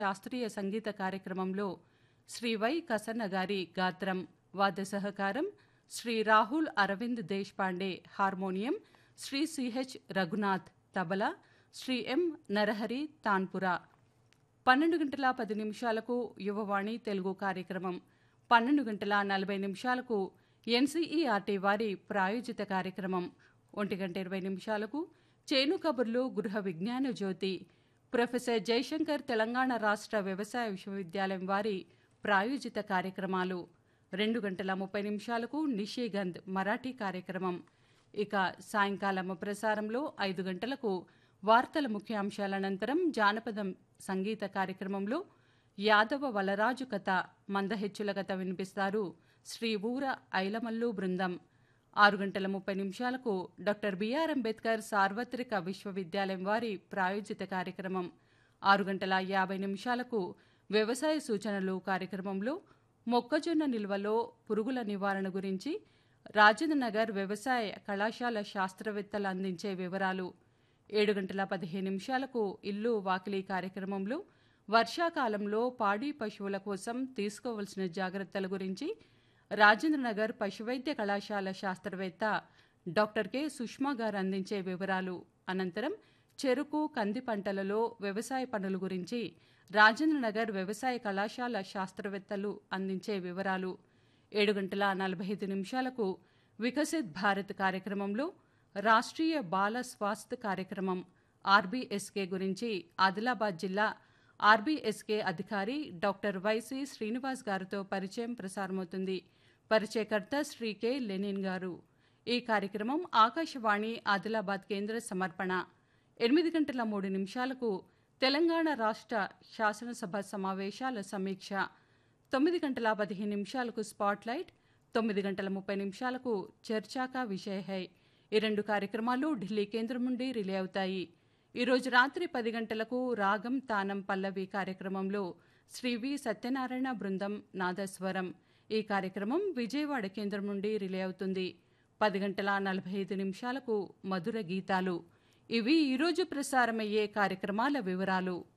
శాస్త్రీయ సంగీత కార్యక్రమంలో శ్రీ వై కసన్న గారి గాత్రం వాద్య సహకారం Shri Rahul Aravind Deshpande harmonium Shri CH Raghunath tabla Shri M Narahari tanpura పన్నెండు గంటల పది నిమిషాలకు యువవాణి తెలుగు కార్యక్రమం పన్నెండు గంటల నలభై నిమిషాలకు ఎన్సీఈఆర్టీ వారి ప్రాయోజిత కార్యక్రమం ఒంటి గంట ఇరవై నిమిషాలకు చేను కబుర్లు గృహ విజ్ఞాన జ్యోతి ప్రొఫెసర్ జయశంకర్ తెలంగాణ రాష్ట్ర వ్యవసాయ విశ్వవిద్యాలయం వారి ప్రాయోజిత కార్యక్రమాలు రెండు గంటల ముప్పై నిమిషాలకు నిషేగంధ్ మరాఠీ కార్యక్రమం ఇక సాయంకాలం ప్రసారంలో ఐదు గంటలకు వార్తల ముఖ్యాంశాల అనంతరం జానపదం సంగీత కార్యక్రమంలో యాదవ వలరాజు కథ మందహెచ్చుల కథ వినిపిస్తారు శ్రీ ఊర ఐలమల్లు బృందం ఆరు గంటల ముప్పై నిమిషాలకు డాక్టర్ బిఆర్ అంబేద్కర్ సార్వత్రిక విశ్వవిద్యాలయం వారి ప్రాయోజిత కార్యక్రమం ఆరు గంటల యాభై నిమిషాలకు వ్యవసాయ సూచనలు కార్యక్రమంలో మొక్కజొన్న నిల్వలో పురుగుల నివారణ గురించి రాజేంద్రనగర్ వ్యవసాయ కళాశాల శాస్త్రవేత్తలు అందించే వివరాలు ఏడు గంటల పదిహేను నిమిషాలకు ఇల్లు వాకిలి కార్యక్రమంలో వర్షాకాలంలో పాడి పశువుల కోసం తీసుకోవలసిన జాగ్రత్తల గురించి రాజేంద్రనగర్ పశువైద్య కళాశాల శాస్త్రవేత్త డాక్టర్ కె సుష్మా గారు అందించే వివరాలు అనంతరం చెరుకు కంది పంటలలో వ్యవసాయ పనుల గురించి రాజేంద్రనగర్ వ్యవసాయ కళాశాల శాస్త్రవేత్తలు అందించే వివరాలు ఏడు గంటల నలభై ఐదు నిమిషాలకు వికసిత్ భారత్ కార్యక్రమంలో రాష్ట్రీయ బాల స్వాస్థ్య కార్యక్రమం ఆర్బీఎస్కే గురించి ఆదిలాబాద్ జిల్లా ఆర్బీఎస్కే అధికారి డాక్టర్ వైసి శ్రీనివాస్ గారితో పరిచయం ప్రసారమవుతుంది పరిచయకర్త శ్రీ కె లెనిన్ గారు ఈ కార్యక్రమం ఆకాశవాణి ఆదిలాబాద్ కేంద్ర సమర్పణ ఎనిమిది గంటల మూడు నిమిషాలకు తెలంగాణ రాష్ట్ర శాసనసభ సమావేశాల సమీక్ష తొమ్మిది గంటల పదిహేను నిమిషాలకు స్పాట్లైట్ తొమ్మిది గంటల ముప్పై నిమిషాలకు చర్చాకా విషయ హై ఈ రెండు కార్యక్రమాలు ఢిల్లీ కేంద్రం నుండి రిలే అవుతాయి ఈరోజు రాత్రి పది గంటలకు రాగం తానం పల్లవి కార్యక్రమంలో శ్రీ వి సత్యనారాయణ బృందం నాదస్వరం ఈ కార్యక్రమం విజయవాడ కేంద్రం నుండి రిలే అవుతుంది పది గంటల నలభై ఐదు నిమిషాలకు మధుర గీతాలు ఇవి ఈరోజు ప్రసారమయ్యే కార్యక్రమాల వివరాలు